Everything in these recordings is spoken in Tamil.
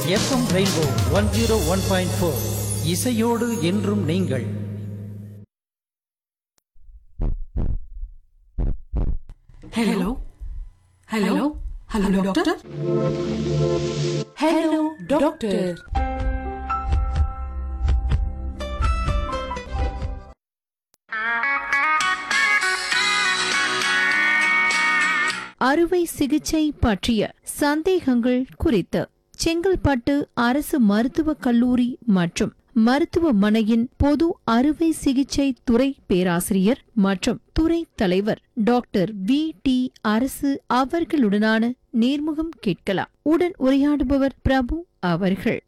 FM rainbow one zero one point four இசையோடு என்றும் நீங்கள் Hello? Hello? Hello, doctor? Hello, doctor. அறுவை சிகிச்சை பற்றிய சந்தேகங்கள் குறித்து செங்கல்பட்டு அரசு மருத்துவக் கல்லூரி மற்றும் மருத்துவமனையின் பொது அறுவை சிகிச்சை துறை பேராசிரியர் மற்றும் துறை தலைவர் டாக்டர் வி டி அரசு அவர்களுடனான நேர்முகம் கேட்கலாம் உடன் உரையாடுபவர் பிரபு அவர்கள்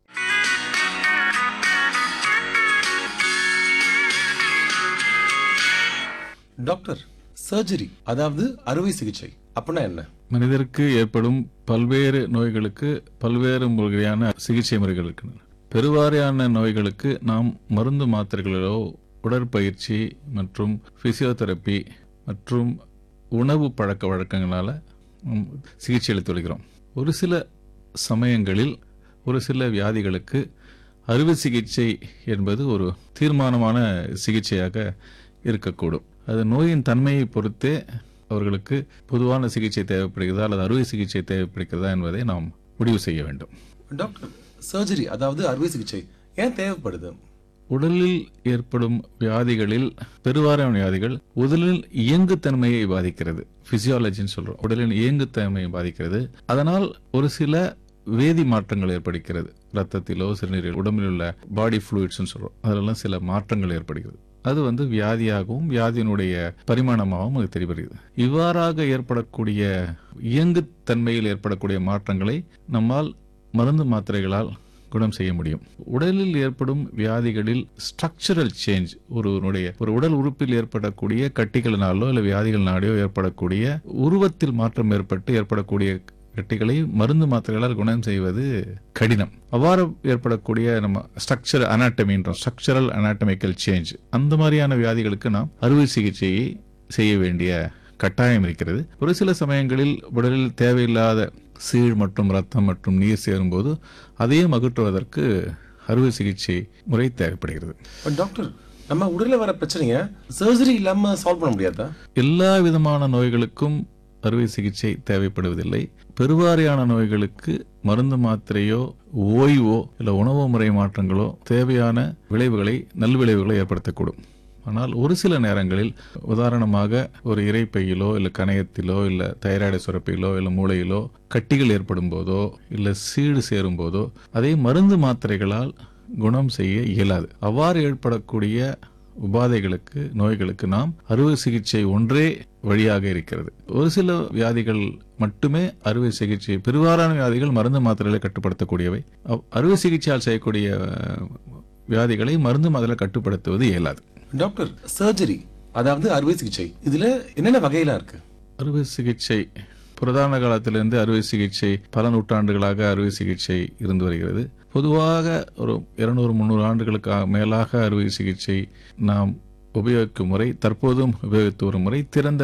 டாக்டர் சர்ஜரி அதாவது அறுவை சிகிச்சை அப்படின்னா என்ன மனிதருக்கு ஏற்படும் பல்வேறு நோய்களுக்கு பல்வேறு வகையான சிகிச்சை முறைகள் இருக்கின்றன பெருவாரியான நோய்களுக்கு நாம் மருந்து மாத்திரைகளிலோ உடற்பயிற்சி மற்றும் பிசியோதெரப்பி மற்றும் உணவு பழக்க வழக்கங்களால நாம் சிகிச்சை அளித்து வருகிறோம் ஒரு சில சமயங்களில் ஒரு சில வியாதிகளுக்கு அறுவை சிகிச்சை என்பது ஒரு தீர்மானமான சிகிச்சையாக இருக்கக்கூடும் அது நோயின் தன்மையை பொறுத்தே அவர்களுக்கு பொதுவான சிகிச்சை தேவைப்படுகிறதா அல்லது அறுவை சிகிச்சை தேவைப்படுகிறதா என்பதை நாம் முடிவு செய்ய வேண்டும் டாக்டர் சர்ஜரி அதாவது அறுவை சிகிச்சை ஏன் தேவைப்படுது உடலில் ஏற்படும் வியாதிகளில் பெருவாரியான வியாதிகள் உடலில் இயங்குத்தன்மையை பாதிக்கிறது பிசியாலஜின்னு சொல்றோம் உடலின் இயங்குத்தன்மையை பாதிக்கிறது அதனால் ஒரு சில வேதி மாற்றங்கள் ஏற்படுகிறது ரத்தத்திலோ சிறுநீரில் உடம்பில் உள்ள பாடி ஃப்ளூயிட்ஸ்னு சொல்றோம் அதெல்லாம் சில மாற்றங்கள் ஏற்படுகிறது அது வந்து வியாதியாகவும் வியாதியினுடைய பரிமாணமாகவும் அது தெரிகிறது இவ்வாறாக ஏற்படக்கூடிய இயங்குத்தன்மையில் ஏற்படக்கூடிய மாற்றங்களை நம்மால் மருந்து மாத்திரைகளால் குணம் செய்ய முடியும் உடலில் ஏற்படும் வியாதிகளில் ஸ்ட்ரக்சரல் சேஞ்ச் ஒருவனுடைய ஒரு உடல் உறுப்பில் ஏற்படக்கூடிய கட்டிகளினாலோ இல்லை வியாதிகளினாலோ ஏற்படக்கூடிய உருவத்தில் மாற்றம் ஏற்பட்டு ஏற்படக்கூடிய கட்டிகளை மருந்து மாத்திரைகளால் குணம் செய்வது கடினம் அவ்வாறு ஏற்படக்கூடிய நம்ம ஸ்ட்ரக்சர் அனாட்டமின்றோம் ஸ்ட்ரக்சரல் அனாட்டமிக்கல் சேஞ்ச் அந்த மாதிரியான வியாதிகளுக்கு நாம் அறுவை சிகிச்சையை செய்ய வேண்டிய கட்டாயம் இருக்கிறது ஒரு சில சமயங்களில் உடலில் தேவையில்லாத சீழ் மற்றும் ரத்தம் மற்றும் நீர் சேரும்போது அதையும் அகற்றுவதற்கு அறுவை சிகிச்சை முறை தேவைப்படுகிறது பட் டாக்டர் நம்ம உடல்ல வர பிரச்சனைய சர்ஜரி இல்லாம சால்வ் பண்ண முடியாதா எல்லா விதமான நோய்களுக்கும் அறுவை சிகிச்சை தேவைப்படுவதில்லை பெருவாரியான நோய்களுக்கு மருந்து மாத்திரையோ ஓய்வோ இல்லை உணவு முறை மாற்றங்களோ தேவையான விளைவுகளை நல்விளைவுகளை ஏற்படுத்தக்கூடும் ஆனால் ஒரு சில நேரங்களில் உதாரணமாக ஒரு இறைப்பையிலோ இல்லை கணையத்திலோ இல்லை தைராய்டு சுரப்பிலோ இல்லை மூளையிலோ கட்டிகள் ஏற்படும் போதோ இல்லை சீடு சேரும் போதோ அதை மருந்து மாத்திரைகளால் குணம் செய்ய இயலாது அவ்வாறு ஏற்படக்கூடிய உபாதைகளுக்கு நோய்களுக்கு நாம் அறுவை சிகிச்சை ஒன்றே வழியாக இருக்கிறது ஒரு சில வியாதிகள் மட்டுமே அறுவை சிகிச்சை பெருவாரான வியாதிகள் மருந்து மாத்திரைகளை கட்டுப்படுத்தக்கூடியவை அவ்- அறுவை சிகிச்சையால் செய்யக்கூடிய அஹ், வியாதிகளை மருந்து மாத்திரை கட்டுப்படுத்துவது இயலாது டாக்டர் சர்ஜரி அதாவது அறுவை சிகிச்சை இதுல என்னென்ன வகையெல்லாம் இருக்கு அறுவை சிகிச்சை புரதான காலத்திலிருந்து அறுவை சிகிச்சை பல நூற்றாண்டுகளாக அறுவை சிகிச்சை இருந்து வருகிறது பொதுவாக ஒரு இருநூறு முந்நூறு ஆண்டுகளுக்கு மேலாக அறுவை சிகிச்சை நாம் உபயோகிக்கும் முறை தற்போதும் உபயோகித்து வரும் முறை திறந்த